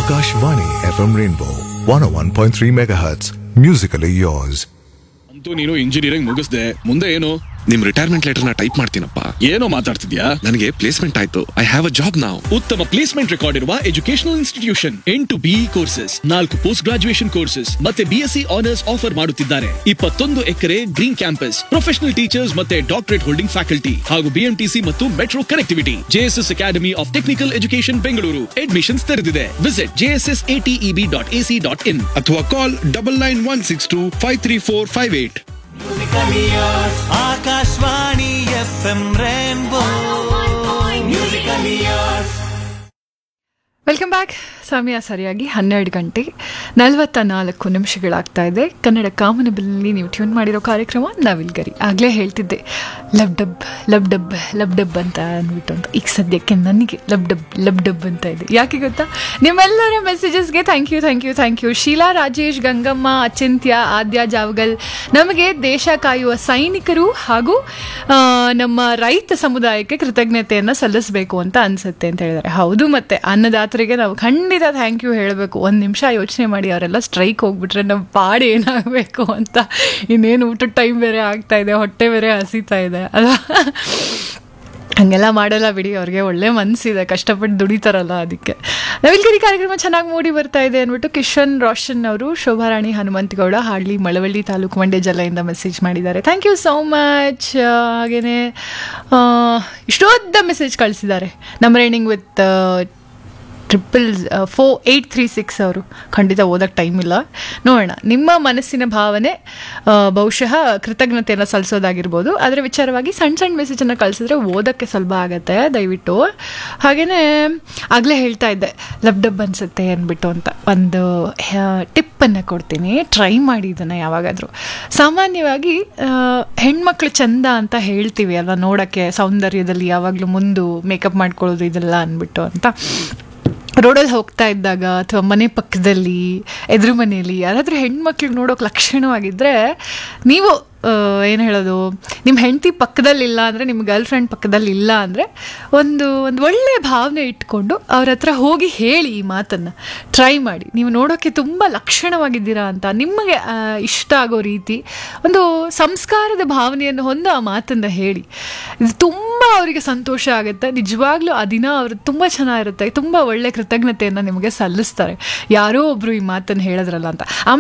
Akashvani FM Rainbow 101.3 MHz. Musically yours. ಅಂತೂ ನೀನು engineering ಮುಗಿಸ್ದೆ ಮುಂದೆ ಏನು ನಿಮ್ ರಿಟೈರ್ಮೆಂಟ್ ಲೆಟರ್ ನ ಟೈಪ್ ಮಾಡ್ತೀನಪ್ಪ ಏನೋ ಮಾತಾಡ್ತಿದ್ಯಾ ನನಗೆ ಪ್ಲೇಸ್ಮೆಂಟ್ ಆಯ್ತು ಐ ಹ್ಯಾವ್ ಅ ಜಾಬ್ ನಾವು ಉತ್ತಮ ಪ್ಲೇಸ್ಮೆಂಟ್ ರೆಕಾರ್ಡ್ ಇರುವ ಎಜುಕೇಶನಲ್ ಇನ್ಸ್ಟಿಟ್ಯೂಷನ್ ಎಂಟು ಬಿಇ ಕೋರ್ಸಸ್ ನಾಲ್ಕು ಪೋಸ್ಟ್ ಗ್ರಾಜುಯೇಷನ್ ಕೋರ್ಸಸ್ ಮತ್ತೆ ಬಿಎಸ್ಸಿ ಆನರ್ಸ್ ಆಫರ್ ಮಾಡುತ್ತಿದ್ದಾರೆ ಇಪ್ಪತ್ತೊಂದು acre green campus professional teachers ಮತ್ತೆ ಡಾಕ್ಟರೇಟ್ ಹೋಲ್ಡಿಂಗ್ ಫ್ಯಾಕಲ್ಟಿ ಹಾಗೂ ಬಿಎಂಟಿಸಿ ಮತ್ತು metro connectivity JSS academy of technical education Bengaluru admissions ತೆರೆದಿದೆ visit JSS ATEB dot AC dot in ಅಥವಾ call double nine one six two five three four five eight Akashvani F M rainbow musical years welcome back ಸಮಯ ಸರಿಯಾಗಿ ಹನ್ನೆರಡು ಗಂಟೆ ನಲವತ್ತ ನಾಲ್ಕು ನಿಮಿಷಗಳಾಗ್ತಾ ಇದೆ ಕನ್ನಡ ಕಾಮನಬಿಲ್ಲಿ ನೀವು ಟ್ಯೂನ್ ಮಾಡಿರೋ ಕಾರ್ಯಕ್ರಮ ನವಿಲ್ಗರಿ ಆಗಲೇ ಹೇಳ್ತಿದ್ದೆ lub dub lub dub lub dub ಅಂತ ಅಂದ್ಬಿಟ್ಟು ಅಂತ ಈಗ ಸದ್ಯಕ್ಕೆ ನನಗೆ ಲಬ್ ಡಬ್ ಲಬ್ ಡಬ್ ಅಂತ ಇದೆ ಯಾಕೆ ಗೊತ್ತಾ ನಿಮ್ಮೆಲ್ಲರ ಮೆಸೇಜಸ್ಗೆ thank you thank you thank you Sheela Rajesh Gangamma Achintya Aadya Javagal ನಮಗೆ ದೇಶ ಕಾಯುವ ಸೈನಿಕರು ಹಾಗೂ ಆ, ನಮ್ಮ ರೈತ ಸಮುದಾಯಕ್ಕೆ ಕೃತಜ್ಞತೆಯನ್ನು ಸಲ್ಲಿಸಬೇಕು ಅಂತ ಅನ್ಸುತ್ತೆ ಅಂತ ಹೇಳಿದ್ದಾರೆ ಹೌದು ಮತ್ತೆ ಅನ್ನದಾತರಿಗೆ ನಾವು ಖಂಡಿತ ಥ್ಯಾಂಕ್ ಯು ಹೇಳಬೇಕು ಒಂದು ನಿಮಿಷ ಯೋಚನೆ ಮಾಡಿ ಅವರೆಲ್ಲ ಸ್ಟ್ರೈಕ್ ಹೋಗ್ಬಿಟ್ರೆ ನಮ್ಮ ಪಾಡು ಏನಾಗಬೇಕು ಅಂತ ಇನ್ನೇನು ಊಟದ ಟೈಮ್ ಬೇರೆ ಆಗ್ತಾ ಇದೆ ಹೊಟ್ಟೆ ಬೇರೆ ಹಸಿತಾ ಇದೆ ಅಲ್ವಾ ಹಂಗೆಲ್ಲ ಮಾಡಲ್ಲ ಬಿಡಿ ಅವ್ರಿಗೆ ಒಳ್ಳೆ ಮನಸ್ಸಿದೆ ಕಷ್ಟಪಟ್ಟು ದುಡಿತಾರಲ್ಲ ಅದಕ್ಕೆ ನವಿಲ್ಗಿರಿ ಕಾರ್ಯಕ್ರಮ ಚೆನ್ನಾಗಿ ಮೂಡಿ ಬರ್ತಾ ಇದೆ ಅಂದ್ಬಿಟ್ಟು ಕಿಶನ್ ರೋಷನ್ ಅವರು ಶೋಭಾರಾಣಿ ಹನುಮಂತಗೌಡ ಹಾಡ್ಲಿ ಮಳವಳ್ಳಿ ತಾಲೂಕು ಮಂಡ್ಯ ಜಿಲ್ಲೆಯಿಂದ ಮೆಸೇಜ್ ಮಾಡಿದ್ದಾರೆ ಥ್ಯಾಂಕ್ ಯು ಸೋ ಮಚ್ ಹಾಗೆಯೇ ಇಷ್ಟೊದ್ದ ಮೆಸೇಜ್ ಕಳಿಸಿದ್ದಾರೆ ನಮ್ಮ raining with triple four eight three six ಅವರು ಖಂಡಿತ ಓದೋಕ್ಕೆ ಟೈಮ್ ಇಲ್ಲ ನೋಡೋಣ ನಿಮ್ಮ ಮನಸ್ಸಿನ ಭಾವನೆ ಆ, ಬಹುಶಃ ಕೃತಜ್ಞತೆಯನ್ನು ಸಲ್ಲಿಸೋದಾಗಿರ್ಬೋದು ಅದರ ವಿಚಾರವಾಗಿ ಸಣ್ಣ ಸಣ್ಣ ಮೆಸೇಜನ್ನು ಕಳಿಸಿದ್ರೆ ಓದೋಕ್ಕೆ ಸುಲಭ ಆಗುತ್ತೆ ದಯವಿಟ್ಟು ಹಾಗೆಯೇ ಆಗಲೇ ಹೇಳ್ತಾ ಇದ್ದೆ ಲಬ್ ಡಬ್ ಅನಿಸುತ್ತೆ ಅಂದ್ಬಿಟ್ಟು ಅಂತ ಒಂದು ಟಿಪ್ಪನ್ನು ಕೊಡ್ತೀನಿ ಟ್ರೈ ಮಾಡಿ ಇದನ್ನು ಯಾವಾಗಾದರೂ ಸಾಮಾನ್ಯವಾಗಿ ಆ, ಹೆಣ್ಮಕ್ಳು ಚಂದ ಅಂತ ಹೇಳ್ತೀವಿ ಅಲ್ವಾ ನೋಡೋಕ್ಕೆ ಸೌಂದರ್ಯದಲ್ಲಿ ಯಾವಾಗಲೂ ಮುಂದು ಮೇಕಪ್ ಮಾಡ್ಕೊಳ್ಳೋದು ಇದೆಲ್ಲ ಅಂದ್ಬಿಟ್ಟು ಅಂತ ರೋಡಲ್ಲಿ ಹೋಗ್ತಾ ಇದ್ದಾಗ ಅಥವಾ ಮನೆ ಪಕ್ಕದಲ್ಲಿ ಎದುರು ಮನೆಯಲ್ಲಿ ಯಾರಾದರೂ ಹೆಣ್ಮಕ್ಳಿಗೆ ನೋಡೋಕೆ ಲಕ್ಷಣವಾಗಿದ್ದರೆ ನೀವು ಏನು ಹೇಳೋದು ನಿಮ್ಮ ಹೆಂಡತಿ ಪಕ್ಕದಲ್ಲಿಲ್ಲ ಅಂದರೆ ನಿಮ್ಮ ಗರ್ಲ್ ಫ್ರೆಂಡ್ ಪಕ್ಕದಲ್ಲಿ ಇಲ್ಲ ಅಂದರೆ ಒಂದು ಒಂದು ಒಳ್ಳೆಯ ಭಾವನೆ ಇಟ್ಕೊಂಡು ಅವ್ರ ಹತ್ರ ಹೋಗಿ ಹೇಳಿ ಈ ಮಾತನ್ನು ಟ್ರೈ ಮಾಡಿ ನೀವು ನೋಡೋಕ್ಕೆ ತುಂಬ ಲಕ್ಷಣವಾಗಿದ್ದೀರಾ ಅಂತ ನಿಮಗೆ ಆ, ಇಷ್ಟ ಆಗೋ ರೀತಿ ಒಂದು ಸಂಸ್ಕಾರದ ಭಾವನೆಯನ್ನು ಹೊಂದು ಆ ಮಾತನ್ನು ಹೇಳಿ ಇದು ತುಂಬ ಅವರಿಗೆ ಸಂತೋಷ ಆಗುತ್ತೆ ನಿಜವಾಗ್ಲೂ ಆ ದಿನ ಅವರು ತುಂಬ ಚೆನ್ನಾಗಿರುತ್ತೆ ತುಂಬ ಒಳ್ಳೆ ಕೃತಜ್ಞತೆಯನ್ನು ನಿಮಗೆ ಸಲ್ಲಿಸ್ತಾರೆ ಯಾರೋ ಒಬ್ಬರು ಈ ಮಾತನ್ನು ಹೇಳಿದ್ರಲ್ಲ ಅಂತ